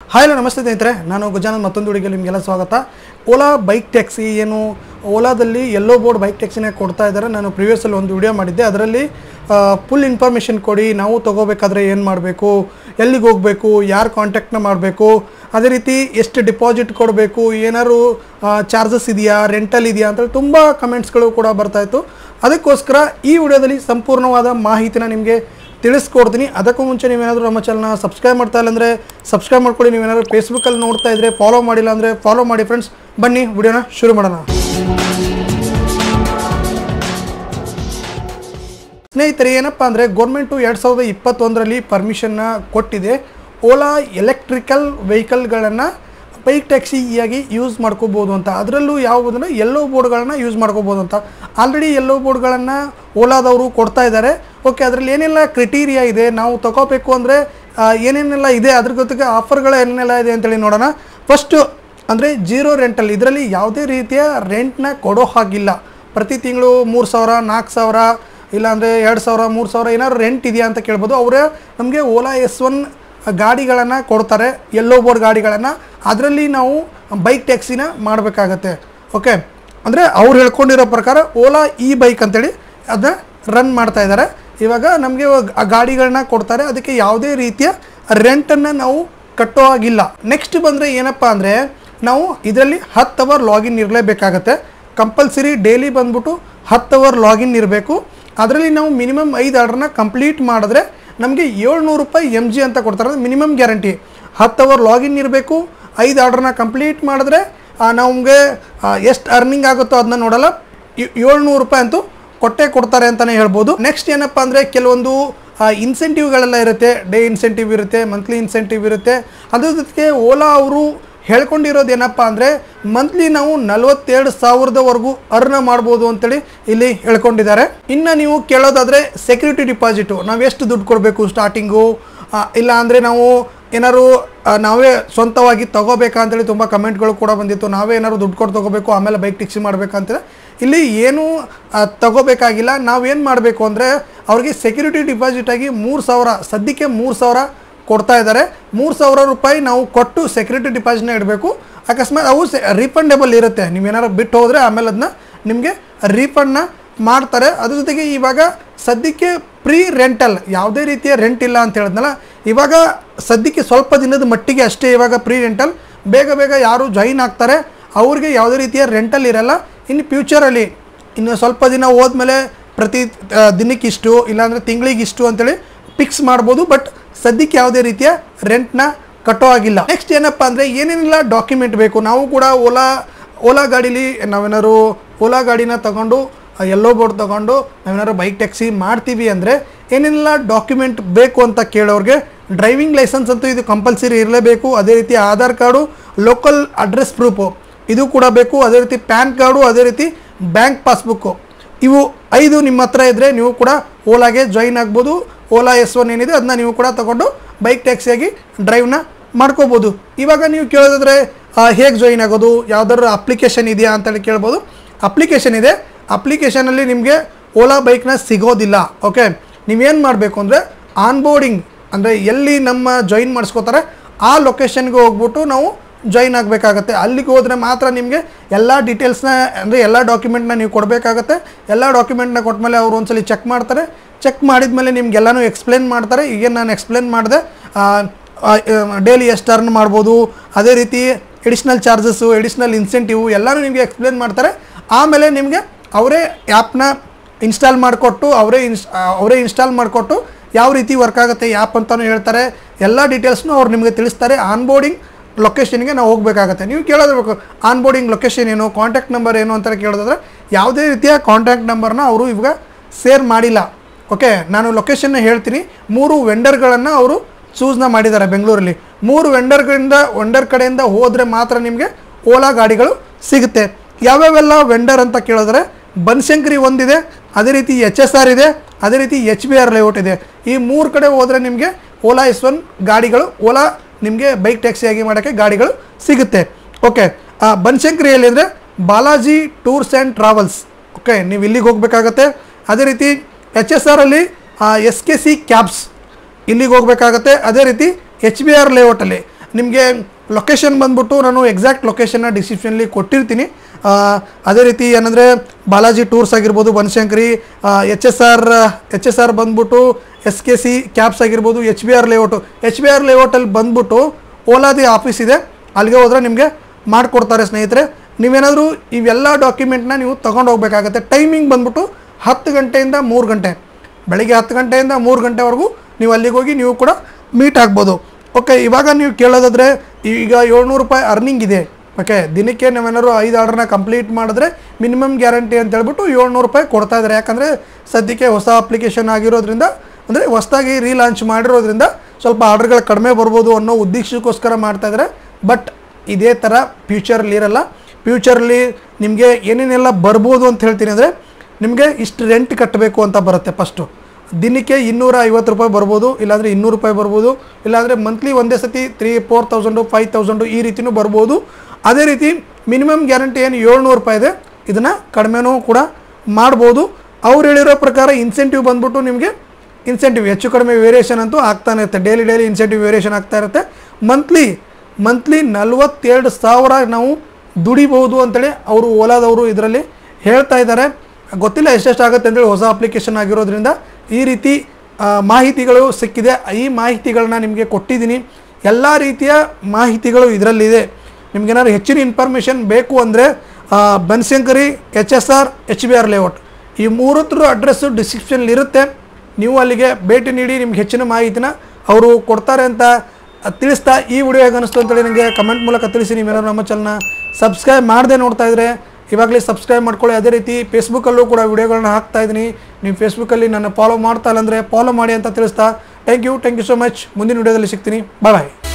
hi hello ನಮಸ್ತೆ ಸ್ನೇಹಿತರೆ ನಾನು ಗುಜಾನಂದ್ ಮತ್ತೊಂದು ಹುಡುಗಿ ನಿಮಗೆಲ್ಲ ಸ್ವಾಗತ ಓಲಾ ಬೈಕ್ ಟ್ಯಾಕ್ಸಿ ಏನು ಓಲಾದಲ್ಲಿ ಎಲ್ಲೋ ಬೋರ್ಡ್ ಬೈಕ್ ಟ್ಯಾಕ್ಸಿನ ಕೊಡ್ತಾ ಇದ್ದಾರೆ ನಾನು ಪ್ರಿವಿಯಸಲ್ಲಿ ಒಂದು ವಿಡಿಯೋ ಮಾಡಿದ್ದೆ ಅದರಲ್ಲಿ ಫುಲ್ ಇನ್ಫಾರ್ಮೇಷನ್ ಕೊಡಿ ನಾವು ತೊಗೋಬೇಕಾದ್ರೆ ಏನು ಮಾಡಬೇಕು ಎಲ್ಲಿಗೆ ಹೋಗಬೇಕು ಯಾರು ಕಾಂಟ್ಯಾಕ್ಟ್ನ ಮಾಡಬೇಕು ಅದೇ ರೀತಿ ಎಷ್ಟು ಡಿಪಾಸಿಟ್ ಕೊಡಬೇಕು ಏನಾದ್ರು ಚಾರ್ಜಸ್ ಇದೆಯಾ ರೆಂಟಲ್ ಇದೆಯಾ ಅಂತೇಳಿ ತುಂಬ ಕಮೆಂಟ್ಸ್ಗಳು ಕೂಡ ಬರ್ತಾಯಿತ್ತು ಅದಕ್ಕೋಸ್ಕರ ಈ ವಿಡಿಯೋದಲ್ಲಿ ಸಂಪೂರ್ಣವಾದ ಮಾಹಿತಿನ ನಿಮಗೆ ತಿಳಿಸ್ಕೊಡ್ತೀನಿ ಅದಕ್ಕೂ ಮುಂಚೆ ನೀವೇನಾದರೂ ನಮ್ಮ ಚಾನಲ್ನ ಸಬ್ಸ್ಕ್ರೈಬ್ ಮಾಡ್ತಾ ಇಲ್ಲ ಅಂದರೆ ಸಬ್ಸ್ಕ್ರೈಬ್ ಮಾಡ್ಕೊಳ್ಳಿ ನೀವೇನಾದರೂ ಫೇಸ್ಬುಕ್ಕಲ್ಲಿ ನೋಡ್ತಾ ಇದ್ದರೆ ಫಾಲೋ ಮಾಡಿಲ್ಲ ಅಂದರೆ ಫಾಲೋ ಮಾಡಿ ಫ್ರೆಂಡ್ಸ್ ಬನ್ನಿ ವಿಡಿಯೋನ ಶುರು ಮಾಡೋಣ ಸ್ನೇಹಿತರೆ ಏನಪ್ಪ ಅಂದರೆ ಗೌರ್ಮೆಂಟು ಎರಡು ಸಾವಿರದ ಇಪ್ಪತ್ತೊಂದರಲ್ಲಿ ಪರ್ಮಿಷನ್ನ ಕೊಟ್ಟಿದೆ ಓಲಾ ಎಲೆಕ್ಟ್ರಿಕಲ್ ವೆಹಿಕಲ್ಗಳನ್ನು ಬೈಕ್ ಟ್ಯಾಕ್ಸಿಯಾಗಿ ಯೂಸ್ ಮಾಡ್ಕೋಬೋದು ಅಂತ ಅದರಲ್ಲೂ ಯಾವುದಂದ್ರೆ ಎಲ್ಲೋ ಬೋರ್ಡ್ಗಳನ್ನ ಯೂಸ್ ಮಾಡ್ಕೋಬೋದು ಅಂತ ಆಲ್ರೆಡಿ ಎಲ್ಲೋ ಬೋರ್ಡ್ಗಳನ್ನು ಓಲಾದವರು ಕೊಡ್ತಾ ಇದ್ದಾರೆ ಓಕೆ ಅದರಲ್ಲಿ ಏನೆಲ್ಲ ಕ್ರಿಟೀರಿಯಾ ಇದೆ ನಾವು ತಗೋಬೇಕು ಅಂದರೆ ಏನೇನೆಲ್ಲ ಇದೆ ಅದ್ರ ಜೊತೆಗೆ ಆಫರ್ಗಳು ಏನೆಲ್ಲ ಇದೆ ಅಂತೇಳಿ ನೋಡೋಣ ಫಸ್ಟು ಅಂದರೆ ಜೀರೋ ರೆಂಟಲ್ ಇದರಲ್ಲಿ ಯಾವುದೇ ರೀತಿಯ ರೆಂಟ್ನ ಕೊಡೋ ಹಾಗಿಲ್ಲ ಪ್ರತಿ ತಿಂಗಳು ಮೂರು ಸಾವಿರ ನಾಲ್ಕು ಸಾವಿರ ಇಲ್ಲಾಂದರೆ ಎರಡು ಸಾವಿರ ಮೂರು ಸಾವಿರ ಏನಾದ್ರು ರೆಂಟ್ ಇದೆಯಾ ಅಂತ ಕೇಳ್ಬೋದು ಅವರೇ ನಮಗೆ ಓಲಾ ಎಸ್ ಒನ್ ಗಾಡಿಗಳನ್ನು ಕೊಡ್ತಾರೆ ಎಲ್ಲೋ ಬೋರ್ಡ್ ಗಾಡಿಗಳನ್ನು ಅದರಲ್ಲಿ ನಾವು ಬೈಕ್ ಟ್ಯಾಕ್ಸಿನ ಮಾಡಬೇಕಾಗತ್ತೆ ಓಕೆ ಅಂದರೆ ಅವ್ರು ಹೇಳ್ಕೊಂಡಿರೋ ಪ್ರಕಾರ ಓಲಾ ಇ ಬೈಕ್ ಅಂತೇಳಿ ಅದನ್ನ ರನ್ ಮಾಡ್ತಾ ಇದ್ದಾರೆ ಇವಾಗ ನಮಗೆ ಆ ಗಾಡಿಗಳನ್ನ ಕೊಡ್ತಾರೆ ಅದಕ್ಕೆ ಯಾವುದೇ ರೀತಿಯ ರೆಂಟನ್ನು ನಾವು ಕಟ್ಟೋ ಹಾಗಿಲ್ಲ ನೆಕ್ಸ್ಟ್ ಬಂದರೆ ಏನಪ್ಪ ಅಂದರೆ ನಾವು ಇದರಲ್ಲಿ ಹತ್ತು ಅವರ್ ಲಾಗಿನ್ ಇರಲೇಬೇಕಾಗತ್ತೆ ಕಂಪಲ್ಸರಿ ಡೈಲಿ ಬಂದ್ಬಿಟ್ಟು ಹತ್ತು ಅವರ್ ಲಾಗಿನ್ ಇರಬೇಕು ಅದರಲ್ಲಿ ನಾವು ಮಿನಿಮಮ್ ಐದು ಆರ್ಡ್ರನ್ನ ಕಂಪ್ಲೀಟ್ ಮಾಡಿದ್ರೆ ನಮಗೆ ಏಳ್ನೂರು ರೂಪಾಯಿ ಎಮ್ ಜಿ ಅಂತ ಕೊಡ್ತಾರೆ ಮಿನಿಮಮ್ ಗ್ಯಾರಂಟಿ ಹತ್ತು ಅವರ್ ಲಾಗಿನ್ ಇರಬೇಕು ಐದು ಆರ್ಡ್ರನ್ನ ಕಂಪ್ಲೀಟ್ ಮಾಡಿದ್ರೆ ನಮಗೆ ಎಷ್ಟು ಅರ್ನಿಂಗ್ ಆಗುತ್ತೋ ಅದನ್ನ ನೋಡಲ್ಲ ಏಳ್ನೂರು ರೂಪಾಯಿ ಅಂತೂ ಕೊಟ್ಟೆ ಕೊಡ್ತಾರೆ ಅಂತಲೇ ಹೇಳ್ಬೋದು ನೆಕ್ಸ್ಟ್ ಏನಪ್ಪ ಅಂದರೆ ಕೆಲವೊಂದು ಇನ್ಸೆಂಟಿವ್ಗಳೆಲ್ಲ ಇರುತ್ತೆ ಡೇ ಇನ್ಸೆಂಟಿವ್ ಇರುತ್ತೆ ಮಂತ್ಲಿ ಇನ್ಸೆಂಟಿವ್ ಇರುತ್ತೆ ಅದ್ರ ಜೊತೆಗೆ ಓಲಾ ಅವರು ಹೇಳ್ಕೊಂಡಿರೋದು ಏನಪ್ಪ ಅಂದರೆ ಮಂತ್ಲಿ ನಾವು ನಲವತ್ತೆರಡು ಸಾವಿರದವರೆಗೂ ಅರ್ನ ಮಾಡ್ಬೋದು ಅಂತೇಳಿ ಇಲ್ಲಿ ಹೇಳ್ಕೊಂಡಿದ್ದಾರೆ ಇನ್ನು ನೀವು ಕೇಳೋದಾದರೆ ಸೆಕ್ಯೂರಿಟಿ ಡಿಪಾಸಿಟು ನಾವು ಎಷ್ಟು ದುಡ್ಡು ಕೊಡಬೇಕು ಸ್ಟಾರ್ಟಿಂಗು ಇಲ್ಲ ಅಂದರೆ ನಾವು ಏನಾದ್ರು ಆ, ನಾವೇ ಸ್ವಂತವಾಗಿ ತಗೋಬೇಕಾ ಅಂತೇಳಿ ತುಂಬ ಕಮೆಂಟ್ಗಳು ಕೂಡ ಬಂದಿತ್ತು ನಾವೇ ಏನಾದ್ರು ದುಡ್ಡು ಕೊಟ್ಟು ತಗೋಬೇಕು ಆಮೇಲೆ ಬೈಕ್ ಟಿಕ್ಸಿ ಮಾಡಬೇಕಂತ ಇಲ್ಲಿ ಏನೂ ಆ, ತಗೋಬೇಕಾಗಿಲ್ಲ ನಾವೇನು ಮಾಡಬೇಕು ಅಂದರೆ ಅವ್ರಿಗೆ ಸೆಕ್ಯೂರಿಟಿ ಡಿಪಾಸಿಟ್ ಆಗಿ ಮೂರು ಸಾವಿರ ಸದ್ಯಕ್ಕೆ ಮೂರು ಸಾವಿರ ಕೊಡ್ತಾ ಇದ್ದಾರೆ ಮೂರು ಸಾವಿರ ರೂಪಾಯಿ ನಾವು ಕೊಟ್ಟು ಸೆಕ್ಯೂರಿಟಿ ಡಿಪಾಸಿಟ್ನ ಇಡಬೇಕು ಅಕಸ್ಮಾತ್ ಅವು ರೀಫಂಡೇಬಲ್ ಇರುತ್ತೆ ನೀವೇನಾದ್ರು ಬಿಟ್ಟು ಹೋದರೆ ಆಮೇಲೆ ಅದನ್ನ ನಿಮಗೆ ರೀಫಂಡ್ನ ಮಾಡ್ತಾರೆ ಅದ್ರ ಜೊತೆಗೆ ಇವಾಗ ಸದ್ಯಕ್ಕೆ ಪ್ರೀ ರೆಂಟಲ್ ಯಾವುದೇ ರೀತಿಯ ರೆಂಟ್ ಇಲ್ಲ ಅಂತ ಹೇಳಿದ್ನಲ್ಲ ಇವಾಗ ಸದ್ಯಕ್ಕೆ ಸ್ವಲ್ಪ ದಿನದ ಮಟ್ಟಿಗೆ ಅಷ್ಟೇ ಇವಾಗ ಪ್ರೀ ರೆಂಟಲ್ ಬೇಗ ಬೇಗ ಯಾರು ಜಾಯಿನ್ ಆಗ್ತಾರೆ ಅವ್ರಿಗೆ ಯಾವುದೇ ರೀತಿಯ ರೆಂಟಲ್ ಇರಲ್ಲ ಇನ್ನು ಫ್ಯೂಚರಲ್ಲಿ ಇನ್ನು ಸ್ವಲ್ಪ ದಿನ ಹೋದ್ಮೇಲೆ ಪ್ರತಿ ಆ, ದಿನಕ್ಕಿಷ್ಟು ಇಲ್ಲಾಂದರೆ ತಿಂಗಳಿಗಿಷ್ಟು ಅಂತೇಳಿ ಫಿಕ್ಸ್ ಮಾಡ್ಬೋದು ಬಟ್ ಸದ್ಯಕ್ಕೆ ಯಾವುದೇ ರೀತಿಯ ರೆಂಟ್ನ ಕಟ್ಟೋ ಆಗಿಲ್ಲ ನೆಕ್ಸ್ಟ್ ಏನಪ್ಪ ಅಂದರೆ ಏನೇನೆಲ್ಲ ಡಾಕ್ಯುಮೆಂಟ್ ಬೇಕು ನಾವು ಕೂಡ ಓಲಾ ಓಲಾ ಗಾಡೀಲಿ ನಾವೇನಾದ್ರು ಓಲಾ ಗಾಡಿನ ತಗೊಂಡು ಎಲ್ಲೋ ಬೋರ್ಡ್ ತಗೊಂಡು ನಾವೇನಾದ್ರು ಬೈಕ್ ಟ್ಯಾಕ್ಸಿ ಮಾಡ್ತೀವಿ ಅಂದರೆ ಏನೇನೆಲ್ಲ ಡಾಕ್ಯುಮೆಂಟ್ ಬೇಕು ಅಂತ ಕೇಳೋರಿಗೆ ಡ್ರೈವಿಂಗ್ ಲೈಸೆನ್ಸ್ ಅಂತೂ ಇದು ಕಂಪಲ್ಸರಿ ಇರಲೇಬೇಕು ಅದೇ ರೀತಿ Aadhaar card local address proof ಇದು ಕೂಡ ಬೇಕು ಅದೇ ರೀತಿ ಪ್ಯಾನ್ ಕಾರ್ಡು ಅದೇ ರೀತಿ ಬ್ಯಾಂಕ್ ಪಾಸ್ಬುಕ್ಕು ಇವು ಐದು ನಿಮ್ಮ ಹತ್ರ ಇದ್ದರೆ ನೀವು ಕೂಡ ಓಲಾಗೆ ಜಾಯಿನ್ ಆಗ್ಬೋದು ಓಲಾ ಎಸ್ ಒನ್ ಏನಿದೆ ಅದನ್ನ ನೀವು ಕೂಡ ತಗೊಂಡು ಬೈಕ್ ಟ್ಯಾಕ್ಸಿಯಾಗಿ ಡ್ರೈವ್ನ ಮಾಡ್ಕೋಬೋದು ಇವಾಗ ನೀವು ಕೇಳೋದಾದ್ರೆ ಹೇಗೆ ಜಾಯಿನ್ ಆಗೋದು ಯಾವ್ದಾದ್ರು ಅಪ್ಲಿಕೇಶನ್ ಇದೆಯಾ ಅಂತೇಳಿ ಕೇಳ್ಬೋದು ಅಪ್ಲಿಕೇಶನ್ ಇದೆ ಅಪ್ಲಿಕೇಶನಲ್ಲಿ ನಿಮಗೆ ಓಲಾ ಬೈಕ್ನ ಸಿಗೋದಿಲ್ಲ ಓಕೆ ನೀವೇನು ಮಾಡಬೇಕು ಅಂದರೆ ಆನ್ಬೋರ್ಡಿಂಗ್ ಅಂದರೆ ಎಲ್ಲಿ ನಮ್ಮ ಜಾಯಿನ್ ಮಾಡಿಸ್ಕೋತಾರೆ ಆ ಲೊಕೇಶನ್ಗೆ ಹೋಗ್ಬಿಟ್ಟು ನಾವು ಜಾಯಿನ್ ಆಗಬೇಕಾಗತ್ತೆ ಅಲ್ಲಿಗೆ ಹೋದರೆ ಮಾತ್ರ ನಿಮಗೆ ಎಲ್ಲ ಡೀಟೇಲ್ಸ್ನ ಅಂದರೆ ಎಲ್ಲ ಡಾಕ್ಯುಮೆಂಟ್ನ ನೀವು ಕೊಡಬೇಕಾಗತ್ತೆ ಎಲ್ಲ ಡಾಕ್ಯುಮೆಂಟ್ನ ಕೊಟ್ಮೇಲೆ ಅವರು ಒಂದ್ಸಲಿ ಚೆಕ್ ಮಾಡ್ತಾರೆ ಚೆಕ್ ಮಾಡಿದ್ಮೇಲೆ ನಿಮ್ಗೆಲ್ಲನೂ ಎಕ್ಸ್ಪ್ಲೇನ್ ಮಾಡ್ತಾರೆ ಈಗೇನು ನಾನು ಎಕ್ಸ್ಪ್ಲೇನ್ ಮಾಡಿದೆ ಡೈಲಿ ಎಷ್ಟು ಅರ್ನ್ ಮಾಡ್ಬೋದು ಅದೇ ರೀತಿ ಎಡಿಷ್ನಲ್ ಚಾರ್ಜಸ್ಸು ಎಡಿಷ್ನಲ್ ಇನ್ಸೆಂಟಿವ್ ಎಲ್ಲನೂ ನಿಮಗೆ ಎಕ್ಸ್ಪ್ಲೇನ್ ಮಾಡ್ತಾರೆ ಆಮೇಲೆ ನಿಮಗೆ ಅವರೇ ಆ್ಯಪ್ನ ಇನ್ಸ್ಟಾಲ್ ಮಾಡಿಕೊಟ್ಟು ಅವರೇ ಇನ್ಸ್ ಅವರೇ ಇನ್ಸ್ಟಾಲ್ ಮಾಡಿಕೊಟ್ಟು ಯಾವ ರೀತಿ ವರ್ಕ್ ಆಗುತ್ತೆ ಆ್ಯಪ್ ಅಂತಲೂ ಹೇಳ್ತಾರೆ ಎಲ್ಲ ಡೀಟೇಲ್ಸ್ನು ಅವ್ರು ನಿಮಗೆ ತಿಳಿಸ್ತಾರೆ ಆನ್ಬೋರ್ಡಿಂಗ್ ಲೊಕೇಶನ್ಗೆ ನಾವು ಹೋಗಬೇಕಾಗತ್ತೆ ನೀವು ಕೇಳೋದಿರ್ಬೇಕು ಆನ್ಬೋರ್ಡಿಂಗ್ ಲೊಕೇಶನ್ ಏನು ಕಾಂಟ್ಯಾಕ್ಟ್ ನಂಬರ್ ಏನು ಅಂತ ಕೇಳೋದಾದ್ರೆ ಯಾವುದೇ ರೀತಿಯ ಕಾಂಟ್ಯಾಕ್ಟ್ ನಂಬರ್ನ ಅವರು ಇವಾಗ ಸೇರ್ ಮಾಡಿಲ್ಲ ಓಕೆ ನಾನು ಲೊಕೇಶನ್ನ ಹೇಳ್ತೀನಿ ಮೂರು ವೆಂಡರ್ಗಳನ್ನು ಅವರು ಚೂಸ್ನ ಮಾಡಿದ್ದಾರೆ ಬೆಂಗಳೂರಲ್ಲಿ ಮೂರು ವೆಂಡರ್ಗಳಿಂದ ವೆಂಡರ್ ಕಡೆಯಿಂದ ಹೋದರೆ ಮಾತ್ರ ನಿಮಗೆ ಓಲಾ ಗಾಡಿಗಳು ಸಿಗುತ್ತೆ ಯಾವ್ಯಾವೆಲ್ಲ ವೆಂಡರ್ ಅಂತ ಕೇಳಿದ್ರೆ ಬನಶಂಕರಿ ಒಂದಿದೆ ಅದೇ ರೀತಿ ಎಚ್ ಎಸ್ ಆರ್ ಇದೆ ಅದೇ ರೀತಿ ಎಚ್ ಬಿ ಆರ್ ಲೇಔಟ್ ಇದೆ ಈ ಮೂರು ಕಡೆ ಹೋದರೆ ನಿಮಗೆ ಓಲಾ ಎಸ್ ಒನ್ ಗಾಡಿಗಳು ಓಲಾ ನಿಮಗೆ ಬೈಕ್ ಟ್ಯಾಕ್ಸಿಯಾಗಿ ಮಾಡೋಕ್ಕೆ ಗಾಡಿಗಳು ಸಿಗುತ್ತೆ ಓಕೆ ಬನಶಂಕರಿಯಲ್ಲಿ ಅಂದರೆ Balaji tours and travels okay ನೀವು ಇಲ್ಲಿಗೆ ಹೋಗಬೇಕಾಗತ್ತೆ ಅದೇ ರೀತಿ ಎಚ್ ಎಸ್ ಆರಲ್ಲಿ ಎಸ್ ಕೆ ಸಿ ಕ್ಯಾಬ್ಸ್ ಇಲ್ಲಿಗೆ ಹೋಗಬೇಕಾಗತ್ತೆ ಅದೇ ರೀತಿ ಎಚ್ ಬಿ ಆರ್ ಲೇಔಟಲ್ಲಿ ನಿಮಗೆ ಲೊಕೇಶನ್ ಬಂದ್ಬಿಟ್ಟು ನಾನು ಎಕ್ಸಾಕ್ಟ್ ಲೊಕೇಶನ್ನ ಡಿಸ್ಕ್ರಿಪ್ಷನಲ್ಲಿ ಕೊಟ್ಟಿರ್ತೀನಿ ಆ, ಅದೇ ರೀತಿ ಏನಂದರೆ ಬಾಲಾಜಿ ಟೂರ್ಸ್ ಆಗಿರ್ಬೋದು Banashankari H S R H S R ಬಂದ್ಬಿಟ್ಟು ಎಸ್ ಕೆ ಸಿ ಕ್ಯಾಬ್ಸ್ ಆಗಿರ್ಬೋದು H B R layout H B R ಲೇಔಟಲ್ಲಿ ಬಂದ್ಬಿಟ್ಟು ಓಲಾದಿ ಆಫೀಸ್ ಇದೆ ಅಲ್ಲಿಗೆ ಹೋದ್ರೆ ನಿಮಗೆ ಮಾಡಿಕೊಡ್ತಾರೆ ಸ್ನೇಹಿತರೆ ನೀವೇನಾದರೂ ಇವೆಲ್ಲ ಡಾಕ್ಯುಮೆಂಟ್ನ ನೀವು ತೊಗೊಂಡು ಹೋಗ್ಬೇಕಾಗತ್ತೆ ಟೈಮಿಂಗ್ ಬಂದ್ಬಿಟ್ಟು ಹತ್ತು ಗಂಟೆಯಿಂದ ಮೂರು ಗಂಟೆ ಬೆಳಿಗ್ಗೆ ಹತ್ತು ಗಂಟೆಯಿಂದ ಮೂರು ಗಂಟೆವರೆಗೂ ನೀವು ಅಲ್ಲಿಗೆ ಹೋಗಿ ನೀವು ಕೂಡ ಮೀಟ್ ಆಗ್ಬೋದು ಓಕೆ ಇವಾಗ ನೀವು ಕೇಳೋದಾದರೆ ಈಗ ಏಳ್ನೂರು ರೂಪಾಯಿ ಅರ್ನಿಂಗ್ ಇದೆ ಓಕೆ ದಿನಕ್ಕೆ ನಾವೇನಾದ್ರು ಐದು ಆರ್ಡ್ರನ್ನ ಕಂಪ್ಲೀಟ್ ಮಾಡಿದ್ರೆ ಮಿನಿಮಮ್ ಗ್ಯಾರಂಟಿ ಅಂತ ಹೇಳ್ಬಿಟ್ಟು ಏಳ್ನೂರು ರೂಪಾಯಿ ಕೊಡ್ತಾ ಇದ್ದಾರೆ ಯಾಕಂದರೆ ಸದ್ಯಕ್ಕೆ ಹೊಸ ಅಪ್ಲಿಕೇಶನ್ ಆಗಿರೋದ್ರಿಂದ ಅಂದರೆ ಹೊಸದಾಗಿ ರೀಲಾಂಚ್ ಮಾಡಿರೋದ್ರಿಂದ ಸ್ವಲ್ಪ ಆರ್ಡರ್ಗಳು ಕಡಿಮೆ ಬರ್ಬೋದು ಅನ್ನೋ ಉದ್ದೇಶಕ್ಕೋಸ್ಕರ ಮಾಡ್ತಾ ಇದ್ದಾರೆ ಬಟ್ ಇದೇ ಥರ ಫ್ಯೂಚರಲ್ಲಿ ಇರಲ್ಲ ಫ್ಯೂಚರಲ್ಲಿ ನಿಮಗೆ ಏನೇನೆಲ್ಲ ಬರ್ಬೋದು ಅಂತ ಹೇಳ್ತೀನಿ ಅಂದರೆ ನಿಮಗೆ ಇಷ್ಟು ರೆಂಟ್ ಕಟ್ಟಬೇಕು ಅಂತ ಬರುತ್ತೆ ಫಸ್ಟು ದಿನಕ್ಕೆ ಇನ್ನೂರ ಐವತ್ತು ರೂಪಾಯಿ ಬರ್ಬೋದು ಇಲ್ಲಾಂದರೆ ಇನ್ನೂರು ರೂಪಾಯಿ ಬರ್ಬೋದು ಇಲ್ಲಾಂದರೆ ಮಂತ್ಲಿ ಒಂದೇ ಸತಿ three four thousand five thousand ಈ ರೀತಿನೂ ಬರ್ಬೋದು ಅದೇ ರೀತಿ ಮಿನಿಮಮ್ ಗ್ಯಾರಂಟಿ ಏನು ಏಳ್ನೂರು ರೂಪಾಯಿ ಇದೆ ಇದನ್ನು ಕಡಿಮೆನೂ ಕೂಡ ಮಾಡ್ಬೋದು ಅವ್ರು ಹೇಳಿರೋ ಪ್ರಕಾರ ಇನ್ಸೆಂಟಿವ್ ಬಂದ್ಬಿಟ್ಟು ನಿಮಗೆ ಇನ್ಸೆಂಟಿವ್ ಹೆಚ್ಚು ಕಡಿಮೆ ವೇರಿಯೇಷನ್ ಅಂತೂ ಆಗ್ತಾನೆ ಇರುತ್ತೆ ಡೈಲಿ ಡೈಲಿ ಇನ್ಸೆಂಟಿವ್ ವೇರಿಯೇಷನ್ ಆಗ್ತಾ ಇರುತ್ತೆ ಮಂತ್ಲಿ ಮಂತ್ಲಿ ನಲ್ವತ್ತೆರಡು ಸಾವಿರ ನಾವು ದುಡಿಬೋದು ಅಂತೇಳಿ ಅವರು ಓಲಾದವರು ಇದರಲ್ಲಿ ಹೇಳ್ತಾ ಇದ್ದಾರೆ ಗೊತ್ತಿಲ್ಲ ಎಷ್ಟೆಷ್ಟು ಆಗುತ್ತೆ ಅಂತೇಳಿ ಹೊಸ ಅಪ್ಲಿಕೇಶನ್ ಆಗಿರೋದ್ರಿಂದ ಈ ರೀತಿ ಆ, ಮಾಹಿತಿಗಳು ಸಿಕ್ಕಿದೆ ಈ ಮಾಹಿತಿಗಳನ್ನ ನಿಮಗೆ ಕೊಟ್ಟಿದ್ದೀನಿ ಎಲ್ಲ ರೀತಿಯ ಮಾಹಿತಿಗಳು ಇದರಲ್ಲಿದೆ ನಿಮ್ಗೇನಾದ್ರು ಹೆಚ್ಚಿನ ಇನ್ಫಾರ್ಮೇಷನ್ ಬೇಕು ಅಂದರೆ Banashankari H S R H B R layout ಈ ಮೂರತ್ರ ಅಡ್ರೆಸ್ಸು ಡಿಸ್ಕ್ರಿಪ್ಷನಲ್ಲಿ ಇರುತ್ತೆ ನೀವು ಅಲ್ಲಿಗೆ ಭೇಟಿ ನೀಡಿ ನಿಮ್ಗೆ ಹೆಚ್ಚಿನ ಮಾಹಿತಿನ ಅವರು ಕೊಡ್ತಾರೆ ಅಂತ ತಿಳಿಸ್ತಾ ಈ ವಿಡಿಯೋ ಹೇಗೆ ಅನಿಸ್ತು ಅಂತೇಳಿ ನನಗೆ ಕಮೆಂಟ್ ಮೂಲಕ ತಿಳಿಸಿ ನೀವೇನಾದ್ರು ನಮ್ಮ ಚಾನಲ್ನ ಸಬ್ಸ್ಕ್ರೈಬ್ ಮಾಡದೆ ನೋಡ್ತಾ ಇದ್ರೆ ಇವಾಗಲೇ ಸಬ್ಸ್ಕ್ರೈಬ್ ಮಾಡ್ಕೊಳ್ಳಿ ಅದೇ ರೀತಿ ಫೇಸ್ಬುಕ್ಕಲ್ಲೂ ಕೂಡ ವಿಡಿಯೋಗಳನ್ನ ಹಾಕ್ತಾ ಇದ್ದೀನಿ ನೀವು ಫೇಸ್ಬುಕ್ಕಲ್ಲಿ ನನ್ನ ಫಾಲೋ ಮಾಡ್ತಾ ಇಲ್ಲ ಅಂದರೆ ಫಾಲೋ ಮಾಡಿ ಅಂತ ತಿಳಿಸ್ತಾ thank you thank you so much ಮುಂದಿನ ವಿಡಿಯೋದಲ್ಲಿ ಸಿಗ್ತೀನಿ ಬಾಯ್